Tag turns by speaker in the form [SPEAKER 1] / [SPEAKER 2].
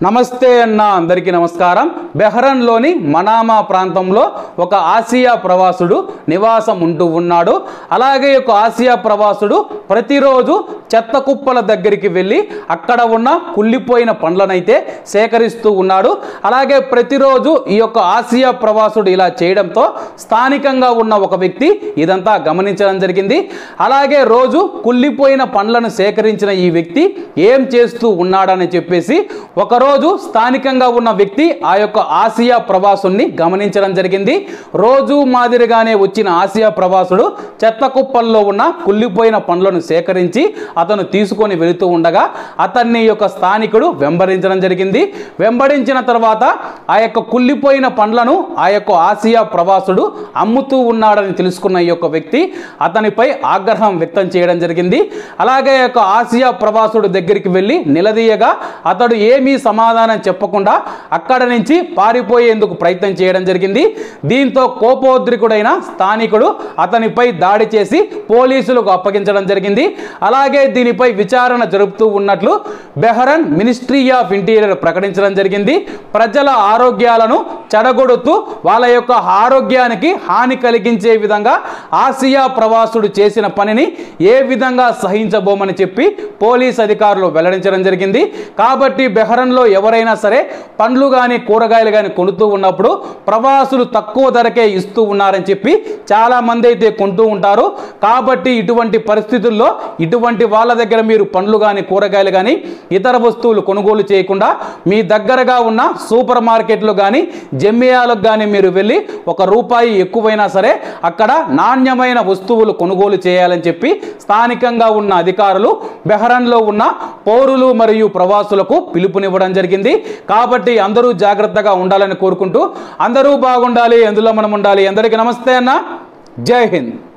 [SPEAKER 1] నమస్తే అన్న అందరికీ నమస్కారం బెహ్రన్లోని మనామా ప్రాంతంలో ఒక ఆసియా ప్రవాసుడు నివాసం ఉంటూ ఉన్నాడు అలాగే ఒక ఆసియా ప్రవాసుడు ప్రతిరోజు చెత్త కుప్పల దగ్గరికి వెళ్ళి అక్కడ ఉన్న కుళ్ళిపోయిన పండ్లనైతే సేకరిస్తూ ఉన్నాడు అలాగే ప్రతిరోజు ఈ యొక్క ఆసియా ప్రవాసుడు ఇలా చేయడంతో స్థానికంగా ఉన్న ఒక వ్యక్తి ఇదంతా గమనించడం జరిగింది అలాగే రోజు కుళ్ళిపోయిన పండ్లను సేకరించిన ఈ వ్యక్తి ఏం చేస్తూ ఉన్నాడని చెప్పేసి ఒకరోజు స్థానికంగా ఉన్న వ్యక్తి ఆ యొక్క ఆసియా ప్రవాసుని గమనించడం జరిగింది రోజు మాదిరిగానే వచ్చిన ఆసియా ప్రవాసుడు చెత్త కుప్పల్లో ఉన్న కుళ్ళిపోయిన పండ్లను సేకరించి అతను తీసుకొని వెళుతూ ఉండగా అతన్ని ఈ యొక్క స్థానికుడు వెంబడించడం జరిగింది వెంబడించిన తర్వాత ఆ యొక్క కుళ్ళిపోయిన పండ్లను ఆ యొక్క ఆసియా ప్రవాసుడు అమ్ముతూ ఉన్నాడని తెలుసుకున్న ఈ యొక్క వ్యక్తి అతనిపై ఆగ్రహం వ్యక్తం చేయడం జరిగింది అలాగే ఆ యొక్క ఆసియా ప్రవాసుడు దగ్గరికి వెళ్ళి నిలదీయగా అతడు ఏమీ సమాధానం చెప్పకుండా అక్కడ నుంచి పారిపోయేందుకు ప్రయత్నం చేయడం జరిగింది దీంతో కోపోద్రికుడైన స్థానికుడు అతనిపై దాడి చేసి పోలీసులకు అప్పగించడం జరిగింది అలాగే దీనిపై విచారణ జరుపుతూ ఉన్నట్లు బెహరన్ మినిస్ట్రీ ఆఫ్ ఇంటీరియర్ ప్రకటించడం జరిగింది ప్రజల ఆరోగ్యాలను చెడగొడుతూ వాళ్ళ యొక్క ఆరోగ్యానికి హాని కలిగించే విధంగా ఆసియా ప్రవాసుడు చేసిన పనిని ఏ విధంగా సహించబోమని చెప్పి పోలీస్ అధికారులు వెల్లడించడం జరిగింది కాబట్టి బెహరన్లో ఎవరైనా సరే పండ్లు కానీ కూరగాయలు కానీ కొనుతూ ఉన్నప్పుడు ప్రవాసులు తక్కువ ధరకే ఇస్తూ ఉన్నారని చెప్పి చాలా మంది అయితే కొంటూ ఉంటారు కాబట్టి ఇటువంటి పరిస్థితుల్లో ఇటువంటి వాళ్ళ దగ్గర మీరు పండ్లు కానీ కూరగాయలు కానీ ఇతర వస్తువులు కొనుగోలు చేయకుండా మీ దగ్గరగా ఉన్న సూపర్ మార్కెట్లు కానీ జమ్మియాలకు కానీ మీరు వెళ్ళి ఒక రూపాయి ఎక్కువైనా సరే అక్కడ నాణ్యమైన వస్తువులు కొనుగోలు చేయాలని చెప్పి స్థానికంగా ఉన్న అధికారులు బెహరన్లో ఉన్న పౌరులు మరియు ప్రవాసులకు పిలుపునివ్వడం జరిగింది కాబట్టి అందరూ జాగ్రత్తగా ఉండాలని కోరుకుంటూ అందరూ బాగుండాలి ఎందులో మనం ఉండాలి అందరికీ నమస్తే అన్న జై హింద్